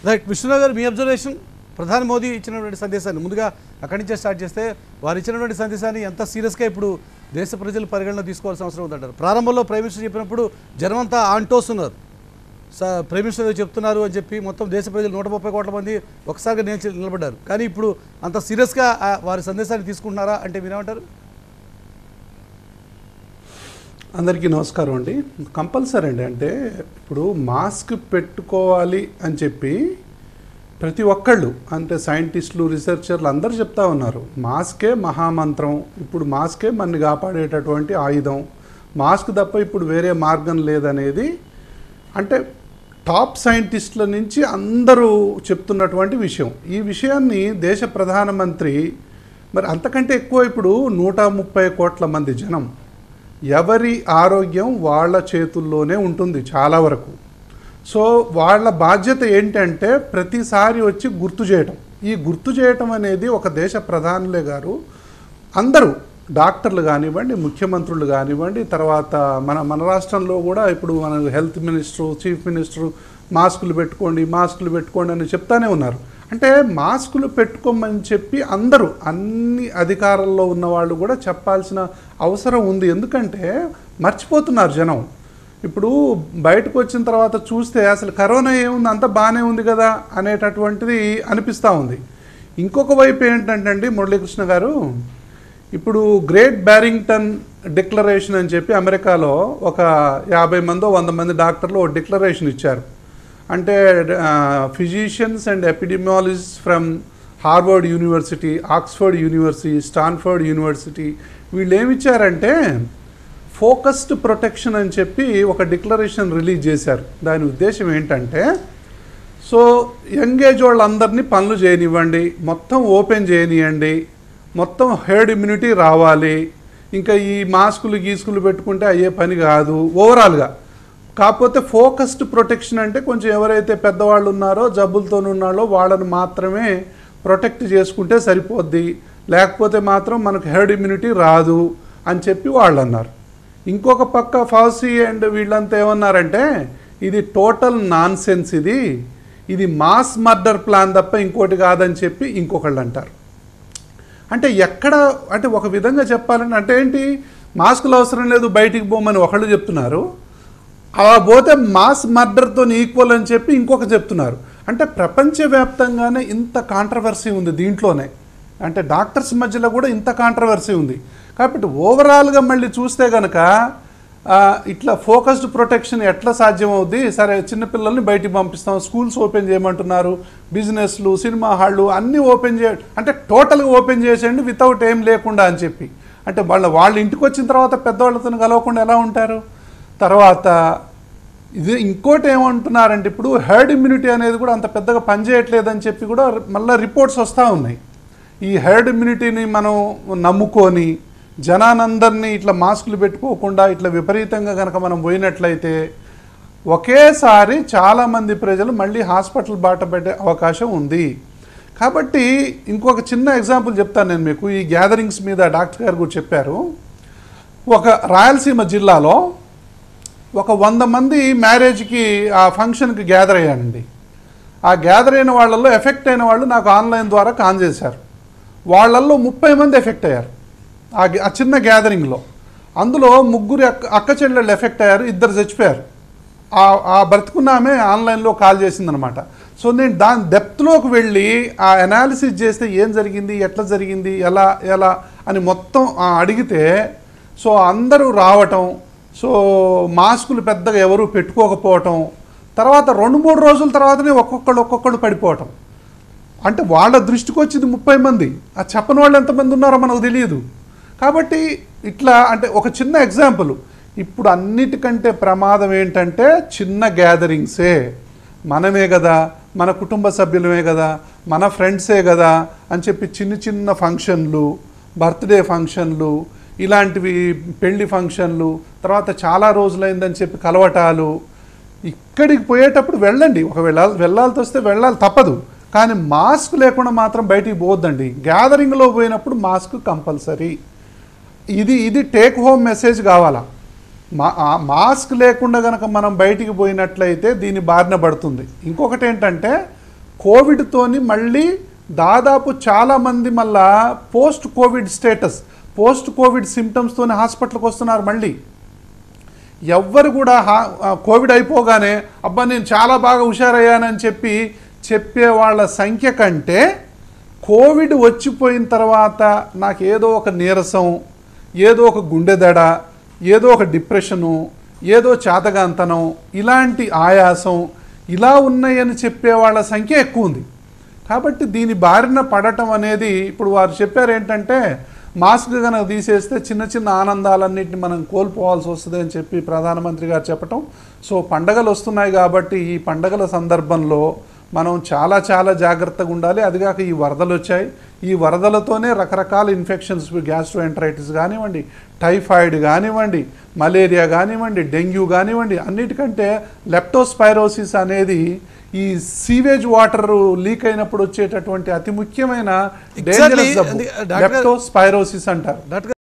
Right Vishnu Rao గారు మీ observation ప్రధాని మోదీ ఇచ్చినటువంటి సందేశాన్ని ముందుగా అక్కడి నుంచే స్టార్ట్ చేస్తే వారు ఇచ్చినటువంటి సందేశాన్ని ఎంత సీరియస్గా ఇప్పుడు దేశ ప్రజలు పరిగణన తీసుకోవాల్సిన అవసరం ఉందంటారు ప్రారంభంలో ప్రైమ్ మినిస్టర్ చెప్పినప్పుడు జనమంతా ఆంటోస్తున్నారు స ప్రైమ్ మినిస్టర్ ఏదో చెప్తున్నారు అని చెప్పి మొత్తం దేశ ప్రజలు నూట ముప్పై కోట్ల మంది ఒకసారిగా నిలిచి నిలబడ్డారు కానీ ఇప్పుడు అంత సీరియస్గా ఆ వారి సందేశాన్ని తీసుకుంటున్నారా అంటే మీరేమంటారు అందరికీ నమస్కారం అండి కంపల్సరీ అండి అంటే ఇప్పుడు మాస్క్ పెట్టుకోవాలి అని చెప్పి ప్రతి ఒక్కళ్ళు అంటే సైంటిస్టులు రీసెర్చర్లు అందరూ చెప్తా ఉన్నారు మాస్కే మహామంత్రం ఇప్పుడు మాస్కే మనని కాపాడేటటువంటి ఆయుధం మాస్క్ తప్ప ఇప్పుడు వేరే మార్గం లేదనేది అంటే టాప్ సైంటిస్టుల నుంచి అందరూ చెప్తున్నటువంటి విషయం ఈ విషయాన్ని దేశ ప్రధానమంత్రి మరి అంతకంటే ఎక్కువ ఇప్పుడు నూట ముప్పై కోట్ల మంది జనం ఎవరి ఆరోగ్యం వాళ్ళ చేతుల్లోనే ఉంటుంది చాలా వరకు సో వాళ్ళ బాధ్యత ఏంటంటే ప్రతిసారి వచ్చి గుర్తు చేయటం ఈ గుర్తు చేయటం అనేది ఒక దేశ ప్రధానులే గారు అందరూ డాక్టర్లు కానివ్వండి ముఖ్యమంత్రులు కానివ్వండి తర్వాత మన మన రాష్ట్రంలో కూడా ఇప్పుడు మన హెల్త్ మినిస్టరు చీఫ్ మినిస్టరు మాస్కులు పెట్టుకోండి మాస్కులు పెట్టుకోండి అని చెప్తానే ఉన్నారు అంటే మాస్కులు పెట్టుకోమని చెప్పి అందరూ అన్ని అధికారంలో ఉన్న వాళ్ళు కూడా చెప్పాల్సిన అవసరం ఉంది ఎందుకంటే మర్చిపోతున్నారు జనం ఇప్పుడు బయటకు వచ్చిన తర్వాత చూస్తే అసలు కరోనా ఏముంది అంతా బాగానే ఉంది కదా అనేటటువంటిది అనిపిస్తూ ఉంది ఇంకొక వైపు ఏంటంటే అండి మురళీకృష్ణ గారు ఇప్పుడు గ్రేట్ బ్యారింగ్టన్ డిక్లరేషన్ అని చెప్పి అమెరికాలో ఒక యాభై మందో వంద మంది డాక్టర్లు ఒక డిక్లరేషన్ ఇచ్చారు అంటే physicians and epidemiologist from Harvard university Oxford university Stanford university వీళ్ళు ఏమి ఇచ్చారంటే ఫోకస్డ్ ప్రొటెక్షన్ అని చెప్పి ఒక డిక్లరేషన్ రిలీజ్ చేశారు దాని ఉద్దేశం ఏంటంటే సో యంగ్ ఏజ్ వాళ్ళందరినీ పనులు చేయనివ్వండి మొత్తం ఓపెన్ చేయనియండి మొత్తం హెర్డ్ ఇమ్యూనిటీ రావాలి ఇంకా ఈ మాస్కులు గీసుకులు పెట్టుకుంటే అయ్యే పని కాదు ఓవరాల్గా కాకపోతే ఫోకస్డ్ ప్రొటెక్షన్ అంటే కొంచెం ఎవరైతే పెద్దవాళ్ళు ఉన్నారో జబ్బులతో ఉన్నారో వాళ్ళని మాత్రమే ప్రొటెక్ట్ చేసుకుంటే సరిపోద్ది లేకపోతే మాత్రం మనకు హెర్డ్ ఇమ్యూనిటీ రాదు అని చెప్పి వాళ్ళు అన్నారు ఇంకొక పక్క ఫాసీ అండ్ వీళ్ళంతా ఏమన్నారంటే ఇది టోటల్ నాన్ సెన్స్ ఇది ఇది మాస్ మర్డర్ ప్లాన్ తప్ప ఇంకోటి కాదని చెప్పి ఇంకొకళ్ళు అంటారు అంటే ఎక్కడ అంటే ఒక విధంగా చెప్పాలంటే అంటే ఏంటి మాస్కులు అవసరం లేదు బయటికి పోమని ఒకళ్ళు చెప్తున్నారు అలా పోతే మాస్ మర్డర్తో ఈక్వల్ అని చెప్పి ఇంకొక చెప్తున్నారు అంటే ప్రపంచవ్యాప్తంగానే ఇంత కాంట్రవర్సీ ఉంది దీంట్లోనే అంటే డాక్టర్స్ మధ్యలో కూడా ఇంత కాంట్రవర్సీ ఉంది కాబట్టి ఓవరాల్గా మళ్ళీ చూస్తే కనుక ఇట్లా ఫోకస్డ్ ప్రొటెక్షన్ ఎట్లా సాధ్యమవుద్ది సరే చిన్నపిల్లల్ని బయటికి పంపిస్తాం స్కూల్స్ ఓపెన్ చేయమంటున్నారు బిజినెస్లు సినిమా హాళ్ళు అన్నీ ఓపెన్ చేయ అంటే టోటల్గా ఓపెన్ చేసేయండి వితౌట్ ఏం లేకుండా అని చెప్పి అంటే వాళ్ళ వాళ్ళ ఇంటికి వచ్చిన తర్వాత పెద్దవాళ్ళతో కలవకుండా ఎలా ఉంటారు తర్వాత ఇది ఇంకోటి ఏమంటున్నారంటే ఇప్పుడు హెర్డ్ ఇమ్యూనిటీ అనేది కూడా అంత పెద్దగా పనిచేయట్లేదని చెప్పి కూడా మళ్ళీ రిపోర్ట్స్ వస్తూ ఉన్నాయి ఈ హెర్డ్ ఇమ్యూనిటీని మనం నమ్ముకొని జనానందరినీ ఇట్లా మాస్కులు పెట్టుకోకుండా ఇట్లా విపరీతంగా కనుక మనం పోయినట్లయితే ఒకేసారి చాలామంది ప్రజలు మళ్ళీ హాస్పిటల్ బాట పెట్టే అవకాశం ఉంది కాబట్టి ఇంకొక చిన్న ఎగ్జాంపుల్ చెప్తాను నేను మీకు ఈ గ్యాదరింగ్స్ మీద డాక్టర్ గారు కూడా చెప్పారు ఒక రాయలసీమ జిల్లాలో ఒక వంద మంది మ్యారేజ్కి ఆ ఫంక్షన్కి గ్యాదర్ అయ్యానండి ఆ గ్యాదర్ అయిన వాళ్ళల్లో ఎఫెక్ట్ అయిన వాళ్ళు నాకు ఆన్లైన్ ద్వారా కాన్ చేశారు వాళ్ళల్లో ముప్పై మంది ఎఫెక్ట్ అయ్యారు ఆ గ్యా- ఆ చిన్న గ్యాదరింగ్లో అందులో ముగ్గురు అక్క అక్క చెల్లెళ్ళు ఎఫెక్ట్ అయ్యారు ఇద్దరు చచ్చిపోయారు ఆ ఆ బ్రతుకున్నామే ఆన్లైన్లో కాల్ చేసిందనమాట సో నేను దాని డెప్త్లోకి వెళ్ళి ఆ అనాలిసిస్ చేస్తే ఏం జరిగింది ఎట్లా జరిగింది ఎలా ఎలా అని మొత్తం ఆ, అడిగితే సో అందరూ రావటం సో మాస్కులు పెద్దగా ఎవరు పెట్టుకోకపోవటం తర్వాత రెండు మూడు రోజుల తర్వాతనే ఒక్కొక్కళ్ళు ఒక్కొక్కళ్ళు పడిపోవటం అంటే వాళ్ళ దృష్టికి వచ్చింది ముప్పై మంది ఆ చెప్పని వాళ్ళు ఎంతమంది ఉన్నారో మనకు తెలియదు కాబట్టి ఇట్లా అంటే ఒక చిన్న ఎగ్జాంపుల్ ఇప్పుడు అన్నిటికంటే ప్రమాదం ఏంటంటే చిన్న గ్యాదరింగ్సే మనమే కదా మన కుటుంబ సభ్యులమే కదా మన ఫ్రెండ్సే కదా అని చెప్పి చిన్న చిన్న ఫంక్షన్లు బర్త్డే ఫంక్షన్లు ఇలాంటివి పెళ్లి ఫంక్షన్లు తర్వాత చాలా రోజులైందని చెప్పి కలవటాలు ఇక్కడికి పోయేటప్పుడు వెళ్ళండి ఒక వెళ్ళాలి వెళ్ళాల్సి వస్తే వెళ్ళాలి తప్పదు కానీ మాస్క్ లేకుండా మాత్రం బయటికి పోవద్దండి గ్యాదరింగ్లో పోయినప్పుడు మాస్క్ కంపల్సరీ ఇది ఇది టేక్ హోమ్ మెసేజ్ కావాలా మా ఆ మాస్క్ లేకుండా కనుక మనం బయటికి పోయినట్లయితే దీని బారిన పడుతుంది ఇంకొకటి ఏంటంటే కోవిడ్తోని మళ్ళీ దాదాపు చాలామంది మళ్ళా post covid status post covid సిమ్టమ్స్తోని హాస్పిటల్కి వస్తున్నారు మళ్ళీ ఎవ్వరు కూడా హా- ఆ కోవిడ్ అయిపోగానే అబ్బా నేను చాలా బాగా హుషారయ్యానని చెప్పి చెప్పే వాళ్ళ సంఖ్య కంటే కోవిడ్ వచ్చిపోయిన తర్వాత నాకు ఏదో ఒక నీరసం ఏదో ఒక గుండె దడ ఏదో ఒక డిప్రెషను ఏదో చేతగాంతనం ఇలాంటి ఆయాసం ఇలా ఉన్నాయని చెప్పే వాళ్ళ సంఖ్య ఎక్కువ ఉంది కాబట్టి దీని బారిన పడటం అనేది ఇప్పుడు వారు చెప్పారు ఏంటంటే మాస్క్ కనుక తీసేస్తే చిన్న చిన్న ఆనందాలన్నింటిని మనం కోల్పోవాల్సి వస్తుంది అని చెప్పి ప్రధానమంత్రి గారు చెప్పటం సో పండగలు వస్తున్నాయి కాబట్టి ఈ పండగల సందర్భంలో మనం చాలా చాలా జాగ్రత్తగా ఉండాలి అదిగాక ఈ వరదలు వచ్చాయి ఈ వరదలతోనే రకరకాల ఇన్ఫెక్షన్స్ గ్యాస్ట్రో ఎంటరైటిస్ కానివ్వండి టైఫాయిడ్ కానివ్వండి మలేరియా కానివ్వండి డెంగ్యూ కానివ్వండి అన్నిటికంటే లెప్టోస్పైరోసిస్ అనేది ఈ సీవేజ్ వాటర్ లీక్ అయినప్పుడు వచ్చేటటువంటి అతి ముఖ్యమైన Exactly. డేంజరస్ జబ్బు అందుకే డాక్టర్ గారు- లెప్టోస్పైరోసిస్ అంటారు డాక్టర్